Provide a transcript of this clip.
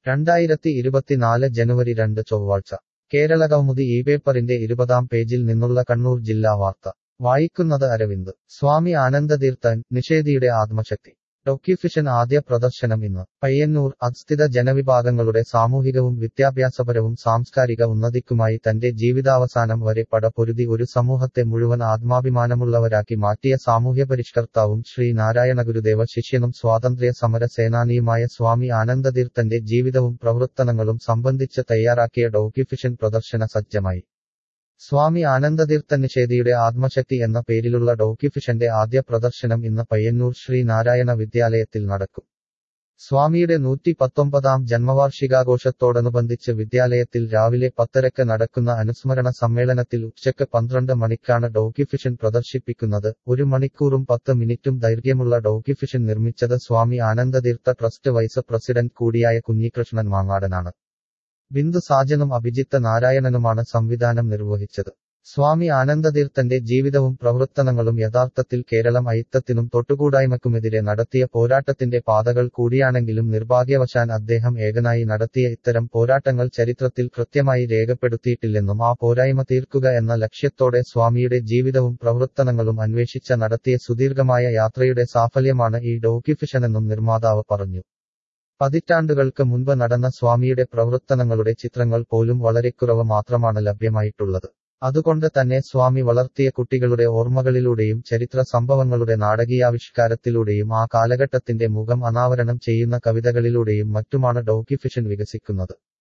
രണ്ടായിരത്തി ഇരുപത്തിനാല് ജനുവരി രണ്ട് ചൊവ്വാഴ്ച കേരളകൗമുദി ഈ പേപ്പറിന്റെ ഇരുപതാം പേജിൽ നിന്നുള്ള കണ്ണൂർ ജില്ലാ വാർത്ത വായിക്കുന്നത് അരവിന്ദ് സ്വാമി ആനന്ദതീർത്ഥൻ നിഷേധിയുടെ ആത്മശക്തി ഡോക്യുഫിഷൻ ആദ്യ പ്രദർശനം ഇന്ന് പയ്യന്നൂർ അസ്ഥിത ജനവിഭാഗങ്ങളുടെ സാമൂഹികവും വിദ്യാഭ്യാസപരവും സാംസ്കാരിക ഉന്നതിക്കുമായി തന്റെ ജീവിതാവസാനം വരെ പടപൊരുതി ഒരു സമൂഹത്തെ മുഴുവൻ ആത്മാഭിമാനമുള്ളവരാക്കി മാറ്റിയ സാമൂഹ്യപരിഷ്കർത്താവും ശ്രീ നാരായണഗുരുദേവ ശിഷ്യനും സ്വാതന്ത്ര്യ സമര സേനാനിയുമായ സ്വാമി ആനന്ദതീർത്ഥന്റെ ജീവിതവും പ്രവർത്തനങ്ങളും സംബന്ധിച്ച് തയ്യാറാക്കിയ ഡോക്യുഫിഷൻ പ്രദർശന സജ്ജമായി സ്വാമി ആനന്ദതീർത്ഥ നിഷേധിയുടെ ആത്മശക്തി എന്ന പേരിലുള്ള ഡോക്യുഫിഷന്റെ ആദ്യ പ്രദർശനം ഇന്ന് പയ്യന്നൂർ ശ്രീ നാരായണ വിദ്യാലയത്തിൽ നടക്കും സ്വാമിയുടെ നൂറ്റി പത്തൊമ്പതാം ജന്മവാർഷികാഘോഷത്തോടനുബന്ധിച്ച് വിദ്യാലയത്തിൽ രാവിലെ പത്തരക്ക് നടക്കുന്ന അനുസ്മരണ സമ്മേളനത്തിൽ ഉച്ചയ്ക്ക് പന്ത്രണ്ട് മണിക്കാണ് ഡോക്യുഫിഷൻ പ്രദർശിപ്പിക്കുന്നത് ഒരു മണിക്കൂറും പത്ത് മിനിറ്റും ദൈർഘ്യമുള്ള ഡോക്യുഫിഷൻ നിർമ്മിച്ചത് Swami Anandatheertha trust vice president കൂടിയായ കുഞ്ഞികൃഷ്ണൻ മാങ്ങാടനാണ് ബിന്ദു സാജനും അഭിജിത്ത് നാരായണനുമാണ് സംവിധാനം നിർവഹിച്ചത് സ്വാമി ആനന്ദതീർത്ഥന്റെ ജീവിതവും പ്രവർത്തനങ്ങളും യഥാർത്ഥത്തിൽ കേരളം അയിത്തത്തിനും തൊട്ടുകൂടായ്മക്കുമെതിരെ നടത്തിയ പോരാട്ടത്തിന്റെ പാതകൾ കൂടിയാണെങ്കിലും നിർഭാഗ്യവശാൽ അദ്ദേഹം ഏകനായി നടത്തിയ ഇത്തരം പോരാട്ടങ്ങൾ ചരിത്രത്തിൽ കൃത്യമായി രേഖപ്പെടുത്തിയിട്ടില്ലെന്നും ആ പോരായ്മ തീർക്കുക എന്ന ലക്ഷ്യത്തോടെ സ്വാമിയുടെ ജീവിതവും പ്രവർത്തനങ്ങളും അന്വേഷിച്ച നടത്തിയ സുദീർഘമായ യാത്രയുടെ സാഫല്യമാണ് ഈ ഡോക്യുഫിഷനെന്നും നിർമ്മാതാവ് പറഞ്ഞു പതിറ്റാണ്ടുകൾക്ക് മുൻപ് നടന്ന സ്വാമിയുടെ പ്രവർത്തനങ്ങളുടെ ചിത്രങ്ങൾ പോലും വളരെ കുറവ് മാത്രമാണ് ലഭ്യമായിട്ടുള്ളത് അതുകൊണ്ട് തന്നെ സ്വാമി വളർത്തിയ കുട്ടികളുടെ ഓർമ്മകളിലൂടെയും ചരിത്ര സംഭവങ്ങളുടെ നാടകീയാവിഷ്കാരത്തിലൂടെയും ആ കാലഘട്ടത്തിന്റെ മുഖം അനാവരണം ചെയ്യുന്ന കവിതകളിലൂടെയും മറ്റുമാണ് ഡോക്യുഫിഷൻ വികസിക്കുന്നത്